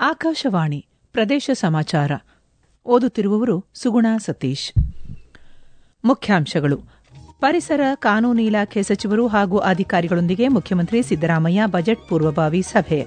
ಆಕಾಶವಾಣಿ ಪ್ರದೇಶ ಸಮಾಚಾರ ಓದುತ್ತಿರುವವರು ಸುಗುಣ ಸತೀಶ್ ಮುಖ್ಯಾಂಶಗಳು ಪರಿಸರ ಕಾನೂನು ಇಲಾಖೆ ಸಚಿವರು ಹಾಗೂ ಅಧಿಕಾರಿಗಳೊಂದಿಗೆ ಮುಖ್ಯಮಂತ್ರಿ ಸಿದ್ದರಾಮಯ್ಯ ಬಜೆಟ್ ಪೂರ್ವಭಾವಿ ಸಭೆ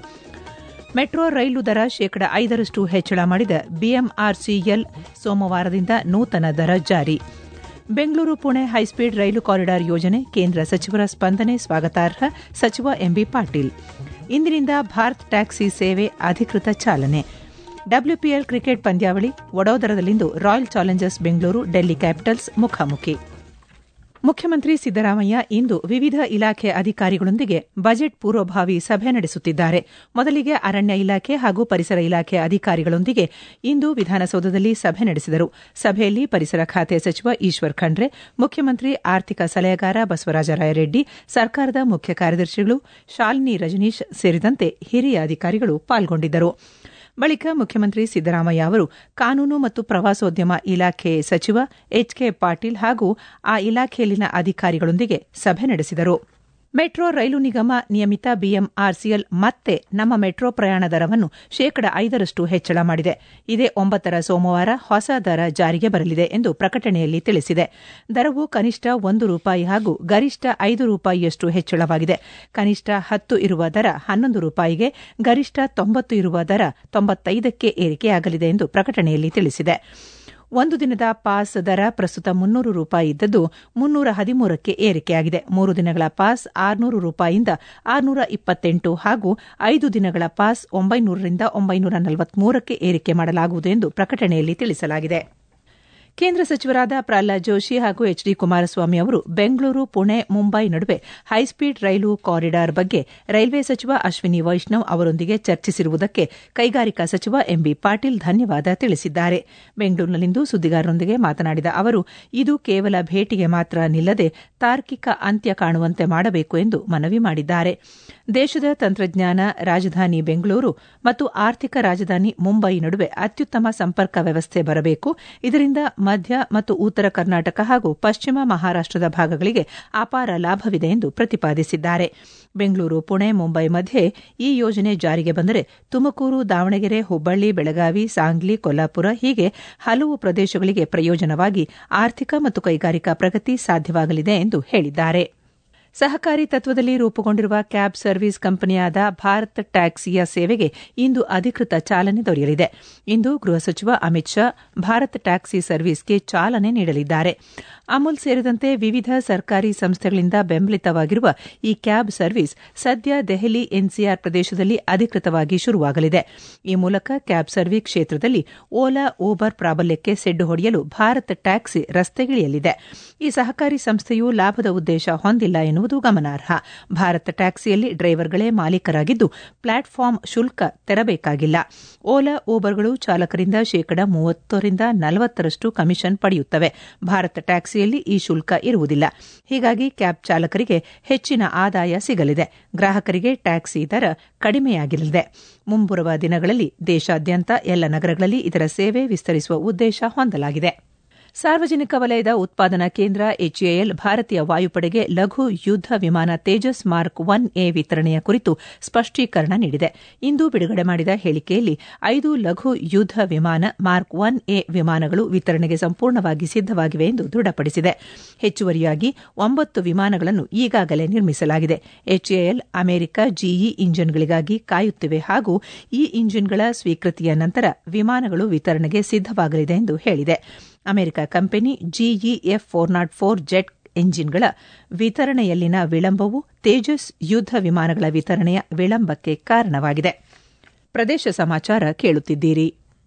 ಮೆಟ್ರೋ ರೈಲು ದರ ಶೇಕಡ ಐದರಷ್ಟು ಹೆಚ್ಚಳ ಮಾಡಿದ ಬಿಎಂಆರ್ಸಿಎಲ್ ಸೋಮವಾರದಿಂದ ನೂತನ ದರ ಜಾರಿ Bengaluru Pune high speed rail corridor ಯೋಜನೆ ಕೇಂದ್ರ ಸಚಿವರ ಸ್ಪಂದನೆ ಸ್ವಾಗತಾರ್ಹ ಸಚಿವ ಎಂಬಿ ಪಾಟೀಲ್ ಇಂದಿನಿಂದ ಭಾರತ್ ಟ್ಯಾಕ್ಸಿ ಸೇವೆ ಅಧಿಕೃತ ಚಾಲನೆ ಡಬ್ಲ್ಯೂಪಿಎಲ್ ಕ್ರಿಕೆಟ್ ಪಂದ್ಯಾವಳಿ ವಡೋದರದಲ್ಲಿಂದು Royal Challengers Bengaluru Delhi Capitals ಮುಖಾಮುಖಿ ಮುಖ್ಯಮಂತ್ರಿ ಸಿದ್ದರಾಮಯ್ಯ ಇಂದು ವಿವಿಧ ಇಲಾಖೆ ಅಧಿಕಾರಿಗಳೊಂದಿಗೆ ಬಜೆಟ್ ಪೂರ್ವಭಾವಿ ಸಭೆ ನಡೆಸುತ್ತಿದ್ದಾರೆ ಮೊದಲಿಗೆ ಅರಣ್ಯ ಇಲಾಖೆ ಹಾಗೂ ಪರಿಸರ ಇಲಾಖೆ ಅಧಿಕಾರಿಗಳೊಂದಿಗೆ ಇಂದು ವಿಧಾನಸೌಧದಲ್ಲಿ ಸಭೆ ನಡೆಸಿದರು ಸಭೆಯಲ್ಲಿ ಪರಿಸರ ಖಾತೆ ಸಚಿವ ಈಶ್ವರ್ ಖಂಡ್ರೆ ಮುಖ್ಯಮಂತ್ರಿ ಆರ್ಥಿಕ ಸಲಹೆಗಾರ ಬಸವರಾಜ ರಾಯರೆಡ್ಡಿ ಸರ್ಕಾರದ ಮುಖ್ಯ ಕಾರ್ಯದರ್ಶಿಗಳು ಶಾಲಿನಿ ರಜನೀಶ್ ಸೇರಿದಂತೆ ಹಿರಿಯ ಅಧಿಕಾರಿಗಳು ಪಾಲ್ಗೊಂಡಿದ್ದರು ಬಳಿಕ ಮುಖ್ಯಮಂತ್ರಿ ಸಿದ್ದರಾಮಯ್ಯ ಅವರು ಕಾನೂನು ಮತ್ತು ಪ್ರವಾಸೋದ್ಯಮ ಇಲಾಖೆ ಸಚಿವ ಎಚ್ ಕೆ ಪಾಟೀಲ್ ಹಾಗೂ ಆ ಇಲಾಖೆಯಲ್ಲಿನ ಅಧಿಕಾರಿಗಳೊಂದಿಗೆ ಸಭೆ ನಡೆಸಿದರು ಮೆಟ್ರೋ ರೈಲು ನಿಗಮ ನಿಯಮಿತ ಬಿಎಂಆರ್ಸಿಎಲ್ ಮತ್ತೆ ನಮ್ಮ ಮೆಟ್ರೋ ಪ್ರಯಾಣ ದರವನ್ನು ಶೇಕಡ ಐದರಷ್ಟು ಹೆಚ್ಚಳ ಮಾಡಿದೆ ಇದೇ ಒಂಬತ್ತರ ಸೋಮವಾರ ಹೊಸ ದರ ಜಾರಿಗೆ ಬರಲಿದೆ ಎಂದು ಪ್ರಕಟಣೆಯಲ್ಲಿ ತಿಳಿಸಿದೆ ದರವು ಕನಿಷ್ಠ ಒಂದು ರೂಪಾಯಿ ಹಾಗೂ ಗರಿಷ್ಠ ಐದು ರೂಪಾಯಿಯಷ್ಟು ಹೆಚ್ಚಳವಾಗಿದೆ ಕನಿಷ್ಠ ಹತ್ತು ಇರುವ ದರ ಹನ್ನೊಂದು ರೂಪಾಯಿಗೆ ಗರಿಷ್ಠ ತೊಂಬತ್ತು ಇರುವ ದರ ತೊಂಬತ್ತೈದಕ್ಕೆ ಏರಿಕೆಯಾಗಲಿದೆ ಎಂದು ಪ್ರಕಟಣೆಯಲ್ಲಿ ತಿಳಿಸಿದೆ ಒಂದು ದಿನದ ಪಾಸ್ ದರ ಪ್ರಸ್ತುತ ಮುನ್ನೂರು ರೂಪಾಯಿ ಇದ್ದದ್ದು ಮುನ್ನೂರ ಹದಿಮೂರಕ್ಕೆ ಏರಿಕೆಯಾಗಿದೆ ಮೂರು ದಿನಗಳ ಪಾಸ್ ಆರುನೂರು ರೂಪಾಯಿಯಿಂದ ಆರುನೂರ ಇಪ್ಪತ್ತೆಂಟು ಹಾಗೂ ಐದು ದಿನಗಳ ಪಾಸ್ ಒಂಬೈನೂರರಿಂದ ಒಂಬೈನೂರ ನಲವತ್ಮೂರಕ್ಕೆ ಏರಿಕೆ ಮಾಡಲಾಗುವುದು ಎಂದು ಪ್ರಕಟಣೆಯಲ್ಲಿ ತಿಳಿಸಲಾಗಿದೆ ಕೇಂದ್ರ ಸಚಿವರಾದ ಪ್ರಹ್ಲಾದ್ ಜೋಶಿ ಹಾಗೂ ಎಚ್ ಡಿ ಕುಮಾರಸ್ವಾಮಿ ಅವರು ಬೆಂಗಳೂರು ಪುಣೆ ಮುಂಬೈ ನಡುವೆ ಹೈಸ್ಪೀಡ್ ರೈಲು ಕಾರಿಡಾರ್ ಬಗ್ಗೆ ರೈಲ್ವೆ ಸಚಿವ ಅಶ್ವಿನಿ ವೈಷ್ಣವ್ ಅವರೊಂದಿಗೆ ಚರ್ಚಿಸಿರುವುದಕ್ಕೆ ಕೈಗಾರಿಕಾ ಸಚಿವ ಎಂಬಿ ಪಾಟೀಲ್ ಧನ್ಯವಾದ ತಿಳಿಸಿದ್ದಾರೆ ಬೆಂಗಳೂರಿನಲ್ಲಿಂದು ಸುದ್ದಿಗಾರರೊಂದಿಗೆ ಮಾತನಾಡಿದ ಅವರು ಇದು ಕೇವಲ ಭೇಟಿಗೆ ಮಾತ್ರ ನಿಲ್ಲದೆ ತಾರ್ಕಿಕ ಅಂತ್ಯ ಕಾಣುವಂತೆ ಮಾಡಬೇಕು ಎಂದು ಮನವಿ ಮಾಡಿದ್ದಾರೆ ದೇಶದ ತಂತ್ರಜ್ಞಾನ ರಾಜಧಾನಿ ಬೆಂಗಳೂರು ಮತ್ತು ಆರ್ಥಿಕ ರಾಜಧಾನಿ ಮುಂಬೈ ನಡುವೆ ಅತ್ಯುತ್ತಮ ಸಂಪರ್ಕ ವ್ಯವಸ್ಥೆ ಬರಬೇಕು ಇದರಿಂದ ಮಧ್ಯ ಮತ್ತು ಉತ್ತರ ಕರ್ನಾಟಕ ಹಾಗೂ ಪಶ್ಚಿಮ ಮಹಾರಾಷ್ಟದ ಭಾಗಗಳಿಗೆ ಅಪಾರ ಲಾಭವಿದೆ ಎಂದು ಪ್ರತಿಪಾದಿಸಿದ್ದಾರೆ ಬೆಂಗಳೂರು ಪುಣೆ ಮುಂಬೈ ಮಧ್ಯೆ ಈ ಯೋಜನೆ ಜಾರಿಗೆ ಬಂದರೆ ತುಮಕೂರು ದಾವಣಗೆರೆ ಹುಬ್ಬಳ್ಳಿ ಬೆಳಗಾವಿ ಸಾಂಗ್ಲಿ ಕೊಲ್ಲಾಪುರ ಹೀಗೆ ಹಲವು ಪ್ರದೇಶಗಳಿಗೆ ಪ್ರಯೋಜನವಾಗಿ ಆರ್ಥಿಕ ಮತ್ತು ಕೈಗಾರಿಕಾ ಪ್ರಗತಿ ಸಾಧ್ಯವಾಗಲಿದೆ ಎಂದು ಹೇಳಿದ್ದಾರೆ ಸಹಕಾರಿ ತತ್ವದಲ್ಲಿ ರೂಪುಗೊಂಡಿರುವ ಕ್ಯಾಬ್ ಸರ್ವಿಸ್ ಕಂಪನಿಯಾದ ಭಾರತ್ ಟ್ಯಾಕ್ಸಿಯ ಸೇವೆಗೆ ಇಂದು ಅಧಿಕೃತ ಚಾಲನೆ ದೊರೆಯಲಿದೆ ಇಂದು ಗೃಹ ಸಚಿವ ಅಮಿತ್ ಶಾ ಭಾರತ್ ಟ್ಯಾಕ್ಸಿ ಸರ್ವಿಸ್ಗೆ ಚಾಲನೆ ನೀಡಲಿದ್ದಾರೆ ಅಮೂಲ್ ಸೇರಿದಂತೆ ವಿವಿಧ ಸರ್ಕಾರಿ ಸಂಸ್ಥೆಗಳಿಂದ ಬೆಂಬಲಿತವಾಗಿರುವ ಈ ಕ್ಯಾಬ್ ಸರ್ವಿಸ್ ಸದ್ಯ ದೆಹಲಿ ಎನ್ಸಿಆರ್ ಪ್ರದೇಶದಲ್ಲಿ ಅಧಿಕೃತವಾಗಿ ಶುರುವಾಗಲಿದೆ ಈ ಮೂಲಕ ಕ್ಯಾಬ್ ಸರ್ವಿಸ್ ಕ್ಷೇತ್ರದಲ್ಲಿ ಓಲಾ ಊಬರ್ ಪ್ರಾಬಲ್ಯಕ್ಕೆ ಸೆಡ್ಡು ಹೊಡೆಯಲು ಭಾರತ್ ಟ್ಯಾಕ್ಸಿ ರಸ್ತೆಗಿಳಿಯಲಿದೆ ಈ ಸಹಕಾರಿ ಸಂಸ್ಥೆಯು ಲಾಭದ ಉದ್ದೇಶ ಹೊಂದಿಲ್ಲ ಎನ್ನುವುದು ಗಮನಾರ್ಹ ಭಾರತ್ ಟ್ಯಾಕ್ಸಿಯಲ್ಲಿ ಡ್ರೈವರ್ಗಳೇ ಮಾಲೀಕರಾಗಿದ್ದು ಪ್ಲಾಟ್ಫಾರ್ಮ್ ಶುಲ್ಕ ತೆರಬೇಕಾಗಿಲ್ಲ ಓಲಾ ಊಬರ್ಗಳು ಚಾಲಕರಿಂದ ಶೇಕಡ ಮೂವತ್ತರಿಂದ ನಲವತ್ತರಷ್ಟು ಕಮಿಷನ್ ಪಡೆಯುತ್ತವೆ ಭಾರತ್ ಟ್ಯಾಕ್ಸಿಯಲ್ಲಿ ಈ ಶುಲ್ಕ ಇರುವುದಿಲ್ಲ ಹೀಗಾಗಿ ಕ್ಯಾಬ್ ಚಾಲಕರಿಗೆ ಹೆಚ್ಚಿನ ಆದಾಯ ಸಿಗಲಿದೆ ಗ್ರಾಹಕರಿಗೆ ಟ್ಯಾಕ್ಸಿ ದರ ಕಡಿಮೆಯಾಗಲಿದೆ ಮುಂಬರುವ ದಿನಗಳಲ್ಲಿ ದೇಶಾದ್ಯಂತ ಎಲ್ಲ ನಗರಗಳಲ್ಲಿ ಇದರ ಸೇವೆ ವಿಸ್ತರಿಸುವ ಉದ್ದೇಶ ಹೊಂದಲಾಗಿದೆ ಸಾರ್ವಜನಿಕ ವಲಯದ ಉತ್ಪಾದನಾ ಕೇಂದ್ರ ಎಚ್ಎಎಲ್ ಭಾರತೀಯ ವಾಯುಪಡೆಗೆ ಲಘು ಯುದ್ದ ವಿಮಾನ ತೇಜಸ್ ಮಾರ್ಕ್ ಒನ್ ಎ ವಿತರಣೆಯ ಕುರಿತು ಸ್ಪಷ್ಟೀಕರಣ ನೀಡಿದೆ ಇಂದು ಬಿಡುಗಡೆ ಮಾಡಿದ ಹೇಳಿಕೆಯಲ್ಲಿ ಐದು ಲಘು ಯುದ್ದ ವಿಮಾನ ಮಾರ್ಕ್ ಒನ್ ಎ ವಿಮಾನಗಳು ವಿತರಣೆಗೆ ಸಂಪೂರ್ಣವಾಗಿ ಸಿದ್ದವಾಗಿವೆ ಎಂದು ದೃಢಪಡಿಸಿದೆ ಹೆಚ್ಚುವರಿಯಾಗಿ ಒಂಬತ್ತು ವಿಮಾನಗಳನ್ನು ಈಗಾಗಲೇ ನಿರ್ಮಿಸಲಾಗಿದೆ ಎಚ್ಎಎಲ್ ಅಮೆರಿಕ ಜಿಇ ಇಂಜಿನ್ಗಳಿಗಾಗಿ ಕಾಯುತ್ತಿವೆ ಹಾಗೂ ಈ ಇಂಜಿನ್ಗಳ ಸ್ವೀಕೃತಿಯ ನಂತರ ವಿಮಾನಗಳು ವಿತರಣೆಗೆ ಸಿದ್ದವಾಗಲಿದೆ ಎಂದು ಹೇಳಿದೆ America company GE F four naught four jet ಎಂಜಿನ್ಗಳ ವಿತರಣೆಯಲ್ಲಿನ ವಿಳಂಬವು ತೇಜಸ್ ಯುದ್ದ ವಿಮಾನಗಳ ವಿತರಣೆಯ ವಿಳಂಬಕ್ಕೆ ಕಾರಣವಾಗಿದೆ ಪ್ರದೇಶ ಸಮಾಚಾರ ಕೇಳುತ್ತಿದ್ದೀರಿ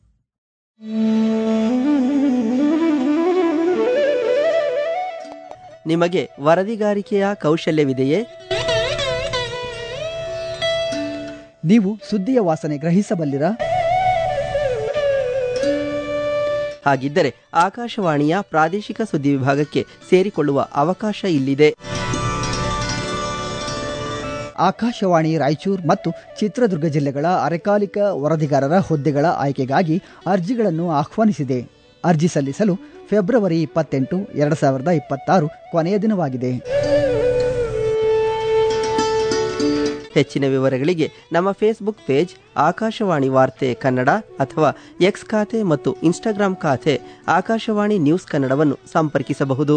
ನಿಮಗೆ ವರದಿಗಾರಿಕೆಯ ಕೌಶಲ್ಯವಿದೆಯೇ ನೀವು ಸುದ್ದಿಯ ವಾಸನೆ ಗ್ರಹಿಸಬಲ್ಲಿರಾ ಹಾಗಿದ್ದರೆ ಆಕಾಶವಾಣಿಯ ಪ್ರಾದೇಶಿಕ ಸುದ್ದಿ ವಿಭಾಗಕ್ಕೆ ಸೇರಿಕೊಳ್ಳುವ ಅವಕಾಶ ಇಲ್ಲಿದೆ ಆಕಾಶವಾಣಿ ರಾಯಚೂರು ಮತ್ತು ಚಿತ್ರದುರ್ಗ ಜಿಲ್ಲೆಗಳ ಅರೆಕಾಲಿಕ ವರದಿಗಾರರ ಹುದ್ದೆಗಳ ಆಯ್ಕೆಗಾಗಿ ಅರ್ಜಿಗಳನ್ನು ಆಹ್ವಾನಿಸಿದೆ ಅರ್ಜಿ ಸಲ್ಲಿಸಲು ಫೆಬ್ರವರಿ ಇಪ್ಪತ್ತೆಂಟು ಎರಡು ಸಾವಿರದ ಇಪ್ಪತ್ತಾರು ಕೊನೆಯ ದಿನವಾಗಿದೆ ಹೆಚ್ಚಿನ ವಿವರಗಳಿಗೆ ನಮ್ಮ ಫೇಸ್ಬುಕ್ ಪೇಜ್ ಆಕಾಶವಾಣಿ ವಾರ್ತೆ ಕನ್ನಡ ಅಥವಾ ಎಕ್ಸ್ ಖಾತೆ ಮತ್ತು ಇನ್ಸ್ಟಾಗ್ರಾಂ ಖಾತೆ ಆಕಾಶವಾಣಿ ನ್ಯೂಸ್ ಕನ್ನಡವನ್ನು ಸಂಪರ್ಕಿಸಬಹುದು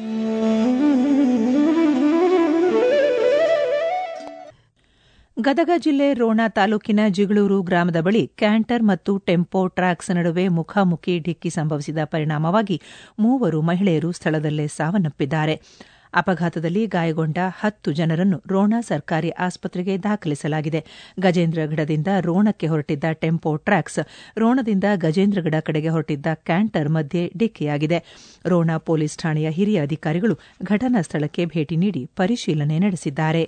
ಗದಗ ಜಿಲ್ಲೆ ರೋಣ ತಾಲೂಕಿನ ಜಿಗಳೂರು ಗ್ರಾಮದ ಬಳಿ ಕ್ಯಾಂಟರ್ ಮತ್ತು ಟೆಂಪೋ ಟ್ರಾಕ್ಸ್ ನಡುವೆ ಮುಖಾಮುಖಿ ಡಿಕ್ಕಿ ಸಂಭವಿಸಿದ ಪರಿಣಾಮವಾಗಿ ಮೂವರು ಮಹಿಳೆಯರು ಸ್ಥಳದಲ್ಲೇ ಸಾವನ್ನಪ್ಪಿದ್ದಾರೆ ಅಪಘಾತದಲ್ಲಿ ಗಾಯಗೊಂಡ ಹತ್ತು ಜನರನ್ನು ರೋಣ ಸರ್ಕಾರಿ ಆಸ್ಪತ್ರೆಗೆ ದಾಖಲಿಸಲಾಗಿದೆ ಗಜೇಂದ್ರಗಢದಿಂದ ರೋಣಕ್ಕೆ ಹೊರಟಿದ್ದ ಟೆಂಪೋ ಟ್ರಾಕ್ಸ್ ರೋಣದಿಂದ ಗಜೇಂದ್ರಗಢ ಕಡೆಗೆ ಹೊರಟಿದ್ದ ಕ್ಯಾಂಟರ್ ಮಧ್ಯೆ ಡಿಕ್ಕಿಯಾಗಿದೆ ರೋಣ ಪೊಲೀಸ್ ಠಾಣೆಯ ಹಿರಿಯ ಅಧಿಕಾರಿಗಳು ಘಟನಾ ಸ್ಥಳಕ್ಕೆ ಭೇಟಿ ನೀಡಿ ಪರಿಶೀಲನೆ ನಡೆಸಿದ್ದಾರೆ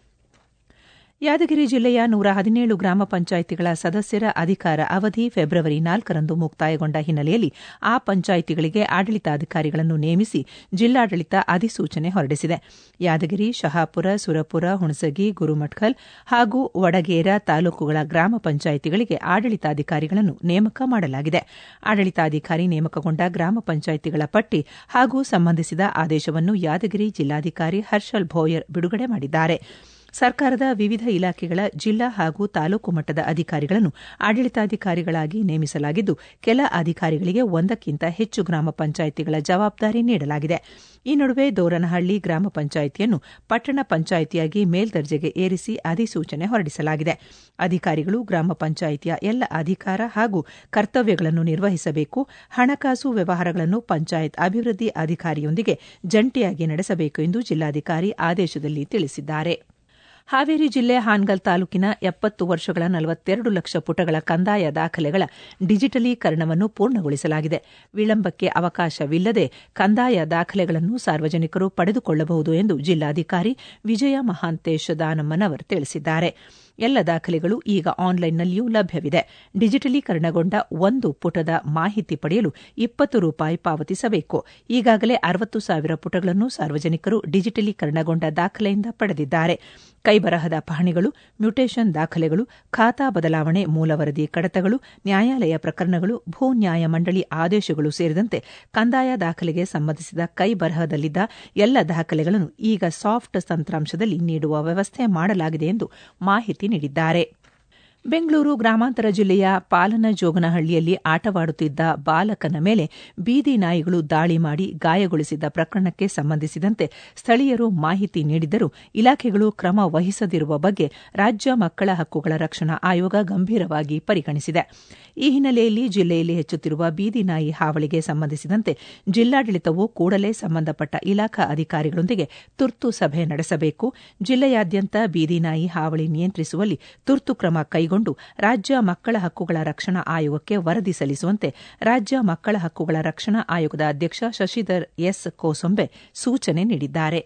ಯಾದಗಿರಿ ಜಿಲ್ಲೆಯ ನೂರ ಹದಿನೇಳು ಗ್ರಾಮ ಪಂಚಾಯಿತಿಗಳ ಸದಸ್ಯರ ಅಧಿಕಾರ ಅವಧಿ ಫೆಬ್ರವರಿ ನಾಲ್ಕರಂದು ಮುಕ್ತಾಯಗೊಂಡ ಹಿನ್ನೆಲೆಯಲ್ಲಿ ಆ ಪಂಚಾಯಿತಿಗಳಿಗೆ ಆಡಳಿತಾಧಿಕಾರಿಗಳನ್ನು ನೇಮಿಸಿ ಜಿಲ್ಲಾಡಳಿತ ಅಧಿಸೂಚನೆ ಹೊರಡಿಸಿದೆ ಯಾದಗಿರಿ ಶಹಾಪುರ ಸುರಪುರ ಹುಣಸಗಿ ಗುರುಮಠ್ಕಲ್ ಹಾಗೂ ವಡಗೇರ ತಾಲೂಕುಗಳ ಗ್ರಾಮ ಪಂಚಾಯಿತಿಗಳಿಗೆ ಆಡಳಿತಾಧಿಕಾರಿಗಳನ್ನು ನೇಮಕ ಮಾಡಲಾಗಿದೆ ಆಡಳಿತಾಧಿಕಾರಿ ನೇಮಕಗೊಂಡ ಗ್ರಾಮ ಪಂಚಾಯಿತಿಗಳ ಪಟ್ಟಿ ಹಾಗೂ ಸಂಬಂಧಿಸಿದ ಆದೇಶವನ್ನು ಯಾದಗಿರಿ ಜಿಲ್ಲಾಧಿಕಾರಿ ಹರ್ಷಲ್ ಭೋಯರ್ ಬಿಡುಗಡೆ ಮಾಡಿದ್ದಾರೆ ಸರ್ಕಾರದ ವಿವಿಧ ಇಲಾಖೆಗಳ ಜಿಲ್ಲಾ ಹಾಗೂ ತಾಲೂಕು ಮಟ್ಟದ ಅಧಿಕಾರಿಗಳನ್ನು ಆಡಳಿತಾಧಿಕಾರಿಗಳಾಗಿ ನೇಮಿಸಲಾಗಿದ್ದು ಕೆಲ ಅಧಿಕಾರಿಗಳಿಗೆ ಒಂದಕ್ಕಿಂತ ಹೆಚ್ಚು ಗ್ರಾಮ ಪಂಚಾಯಿತಿಗಳ ಜವಾಬ್ದಾರಿ ನೀಡಲಾಗಿದೆ ಈ ನಡುವೆ ದೋರನಹಳ್ಳಿ ಗ್ರಾಮ ಪಂಚಾಯಿತಿಯನ್ನು ಪಟ್ಟಣ ಪಂಚಾಯಿತಿಯಾಗಿ ಮೇಲ್ದರ್ಜೆಗೆ ಏರಿಸಿ ಅಧಿಸೂಚನೆ ಹೊರಡಿಸಲಾಗಿದೆ ಅಧಿಕಾರಿಗಳು ಗ್ರಾಮ ಪಂಚಾಯಿತಿಯ ಎಲ್ಲ ಅಧಿಕಾರ ಹಾಗೂ ಕರ್ತವ್ಯಗಳನ್ನು ನಿರ್ವಹಿಸಬೇಕು ಹಣಕಾಸು ವ್ಯವಹಾರಗಳನ್ನು ಪಂಚಾಯತ್ ಅಭಿವೃದ್ಧಿ ಅಧಿಕಾರಿಯೊಂದಿಗೆ ಜಂಟಿಯಾಗಿ ನಡೆಸಬೇಕು ಎಂದು ಜಿಲ್ಲಾಧಿಕಾರಿ ಆದೇಶದಲ್ಲಿ ತಿಳಿಸಿದ್ದಾರೆ ಹಾವೇರಿ ಜಿಲ್ಲೆ ಹಾನಗಲ್ ತಾಲೂಕಿನ ಎಪ್ಪತ್ತು ವರ್ಷಗಳ ನಲವತ್ತೆರಡು ಲಕ್ಷ ಪುಟಗಳ ಕಂದಾಯ ದಾಖಲೆಗಳ ಡಿಜಿಟಲೀಕರಣವನ್ನು ಪೂರ್ಣಗೊಳಿಸಲಾಗಿದೆ ವಿಳಂಬಕ್ಕೆ ಅವಕಾಶವಿಲ್ಲದೆ ಕಂದಾಯ ದಾಖಲೆಗಳನ್ನು ಸಾರ್ವಜನಿಕರು ಪಡೆದುಕೊಳ್ಳಬಹುದು ಎಂದು ಜಿಲ್ಲಾಧಿಕಾರಿ ವಿಜಯ ಮಹಾಂತೇಶ್ ದಾನಮ್ಮನವರ್ ತಿಳಿಸಿದ್ದಾರೆ ಎಲ್ಲ ದಾಖಲೆಗಳು ಈಗ ಆನ್ಲೈನ್ನಲ್ಲಿಯೂ ಲಭ್ಯವಿದೆ ಡಿಜಿಟಲೀಕರಣಗೊಂಡ ಒಂದು ಪುಟದ ಮಾಹಿತಿ ಪಡೆಯಲು ಇಪ್ಪತ್ತು ರೂಪಾಯಿ ಪಾವತಿಸಬೇಕು ಈಗಾಗಲೇ ಅರವತ್ತು ಸಾವಿರ ಪುಟಗಳನ್ನು ಸಾರ್ವಜನಿಕರು ಡಿಜಿಟಲೀಕರಣಗೊಂಡ ದಾಖಲೆಯಿಂದ ಪಡೆದಿದ್ದಾರೆ ಕೈಬರಹದ ಪಹಣಿಗಳು ಮ್ಯೂಟೇಷನ್ ದಾಖಲೆಗಳು ಖಾತಾ ಬದಲಾವಣೆ ಮೂಲವರದಿ ಕಡತಗಳು ನ್ಯಾಯಾಲಯ ಪ್ರಕರಣಗಳು ಭೂ ನ್ಯಾಯ ಮಂಡಳಿ ಆದೇಶಗಳು ಸೇರಿದಂತೆ ಕಂದಾಯ ದಾಖಲೆಗೆ ಸಂಬಂಧಿಸಿದ ಕೈಬರಹದಲ್ಲಿದ್ದ ಎಲ್ಲ ದಾಖಲೆಗಳನ್ನು ಈಗ ಸಾಫ್ಟ್ ತಂತ್ರಾಂಶದಲ್ಲಿ ನೀಡುವ ವ್ಯವಸ್ಥೆ ಮಾಡಲಾಗಿದೆ ಎಂದು ಮಾಹಿತಿ ನೀಡಿದ್ದಾರೆ ಬೆಂಗಳೂರು ಗ್ರಾಮಾಂತರ ಜಿಲ್ಲೆಯ ಪಾಲನಜೋಗನಹಳ್ಳಿಯಲ್ಲಿ ಆಟವಾಡುತ್ತಿದ್ದ ಬಾಲಕನ ಮೇಲೆ ಬೀದಿ ನಾಯಿಗಳು ದಾಳಿ ಮಾಡಿ ಗಾಯಗೊಳಿಸಿದ್ದ ಪ್ರಕರಣಕ್ಕೆ ಸಂಬಂಧಿಸಿದಂತೆ ಸ್ಥಳೀಯರು ಮಾಹಿತಿ ನೀಡಿದ್ದರೂ ಇಲಾಖೆಗಳು ಕ್ರಮ ವಹಿಸದಿರುವ ಬಗ್ಗೆ ರಾಜ್ಯ ಮಕ್ಕಳ ಹಕ್ಕುಗಳ ರಕ್ಷಣಾ ಆಯೋಗ ಗಂಭೀರವಾಗಿ ಪರಿಗಣಿಸಿದೆ ಈ ಹಿನ್ನೆಲೆಯಲ್ಲಿ ಜಿಲ್ಲೆಯಲ್ಲಿ ಹೆಚ್ಚುತ್ತಿರುವ ಬೀದಿ ನಾಯಿ ಹಾವಳಿಗೆ ಸಂಬಂಧಿಸಿದಂತೆ ಜಿಲ್ಲಾಡಳಿತವು ಕೂಡಲೇ ಸಂಬಂಧಪಟ್ಟ ಇಲಾಖಾ ಅಧಿಕಾರಿಗಳೊಂದಿಗೆ ತುರ್ತು ಸಭೆ ನಡೆಸಬೇಕು ಜಿಲ್ಲೆಯಾದ್ಯಂತ ಬೀದಿ ನಾಯಿ ಹಾವಳಿ ನಿಯಂತ್ರಿಸುವಲ್ಲಿ ತುರ್ತು ಕ್ರಮ ಕೈಗೊಂಡು ರಾಜ್ಯ ಮಕ್ಕಳ ಹಕ್ಕುಗಳ ರಕ್ಷಣಾ ಆಯೋಗಕ್ಕೆ ವರದಿ ಸಲ್ಲಿಸುವಂತೆ ರಾಜ್ಯ ಮಕ್ಕಳ ಹಕ್ಕುಗಳ ರಕ್ಷಣಾ ಆಯೋಗದ ಅಧ್ಯಕ್ಷ ಶಶಿಧರ್ ಎಸ್ ಕೋಸೊಂಬೆ ಸೂಚನೆ ನೀಡಿದ್ದಾರೆ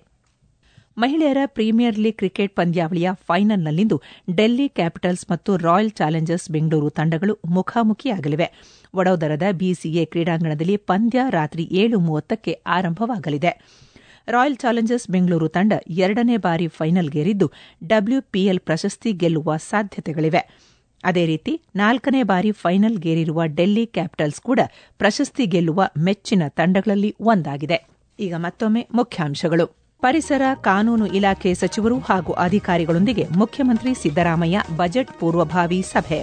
ಮಹಿಳೆಯರ ಪ್ರೀಮಿಯರ್ ಲೀಗ್ ಕ್ರಿಕೆಟ್ ಪಂದ್ಯಾವಳಿಯ ಫೈನಲ್ನಲ್ಲಿಂದು ಡೆಲ್ಲಿ ಕ್ಯಾಪಿಟಲ್ಸ್ ಮತ್ತು ರಾಯಲ್ ಚಾಲೆಂಜರ್ಸ್ ಬೆಂಗಳೂರು ತಂಡಗಳು ಮುಖಾಮುಖಿಯಾಗಲಿವೆ ವಡೋದರದ ಬಿಸಿಎ ಕ್ರೀಡಾಂಗಣದಲ್ಲಿ ಪಂದ್ಯ ರಾತ್ರಿ ಏಳು ಮೂವತ್ತಕ್ಕೆ ಆರಂಭವಾಗಲಿದೆ ರಾಯಲ್ ಚಾಲೆಂಜರ್ಸ್ ಬೆಂಗಳೂರು ತಂಡ ಎರಡನೇ ಬಾರಿ ಫೈನಲ್ಗೇರಿದ್ದು ಡಬ್ಲ್ಯೂಪಿಎಲ್ ಪ್ರಶಸ್ತಿ ಗೆಲ್ಲುವ ಸಾಧ್ಯತೆಗಳಿವೆ ಅದೇ ರೀತಿ ನಾಲ್ಕನೇ ಬಾರಿ ಫೈನಲ್ಗೇರಿರುವ ಡೆಲ್ಲಿ ಕ್ಯಾಪಿಟಲ್ಸ್ ಕೂಡ ಪ್ರಶಸ್ತಿ ಗೆಲ್ಲುವ ಮೆಚ್ಚಿನ ತಂಡಗಳಲ್ಲಿ ಒಂದಾಗಿದೆ ಈಗ ಮತ್ತೊಮ್ಮೆ ಮುಖ್ಯಾಂಶಗಳು ಪರಿಸರ ಕಾನೂನು ಇಲಾಖೆ ಸಚಿವರು ಹಾಗೂ ಅಧಿಕಾರಿಗಳೊಂದಿಗೆ ಮುಖ್ಯಮಂತ್ರಿ ಸಿದ್ದರಾಮಯ್ಯ ಬಜೆಟ್ ಪೂರ್ವಭಾವಿ ಸಭೆ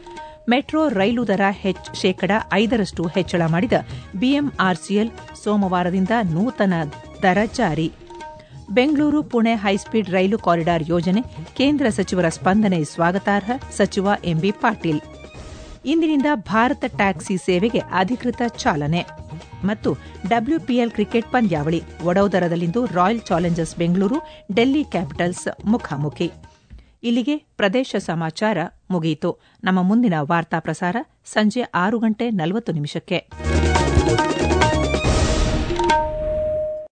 ಮೆಟ್ರೋ ರೈಲು ದರ ಶೇಕಡ ಐದರಷ್ಟು ಹೆಚ್ಚಳ ಮಾಡಿದ ಬಿಎಂಆರ್ಸಿಎಲ್ ಸೋಮವಾರದಿಂದ ನೂತನ ದರ ಜಾರಿ Bengaluru Pune high speed rail corridor ಯೋಜನೆ ಕೇಂದ್ರ ಸಚಿವರ ಸ್ಪಂದನೆ ಸ್ವಾಗತಾರ್ಹ ಸಚಿವ ಎಂಬಿ ಪಾಟೀಲ್ ಇಂದಿನಿಂದ ಭಾರತ ಟ್ಯಾಕ್ಸಿ ಸೇವೆಗೆ ಅಧಿಕೃತ ಚಾಲನೆ ಮತ್ತು ಡಬ್ಲ್ಯೂಪಿಎಲ್ ಕ್ರಿಕೆಟ್ ಪಂದ್ಯಾವಳಿ ವಡೋದರದಲ್ಲಿಂದು Royal Challengers Bengaluru Delhi Capitals ಮುಖಾಮುಖಿ ಇಲ್ಲಿಗೆ ಪ್ರದೇಶ ಸಮಾಚಾರ ಮುಗಿಯಿತು ನಮ್ಮ ಮುಂದಿನ ವಾರ್ತಾ ಪ್ರಸಾರ ಸಂಜೆ ಆರು ಗಂಟೆ ನಲವತ್ತು ನಿಮಿಷಕ್ಕೆ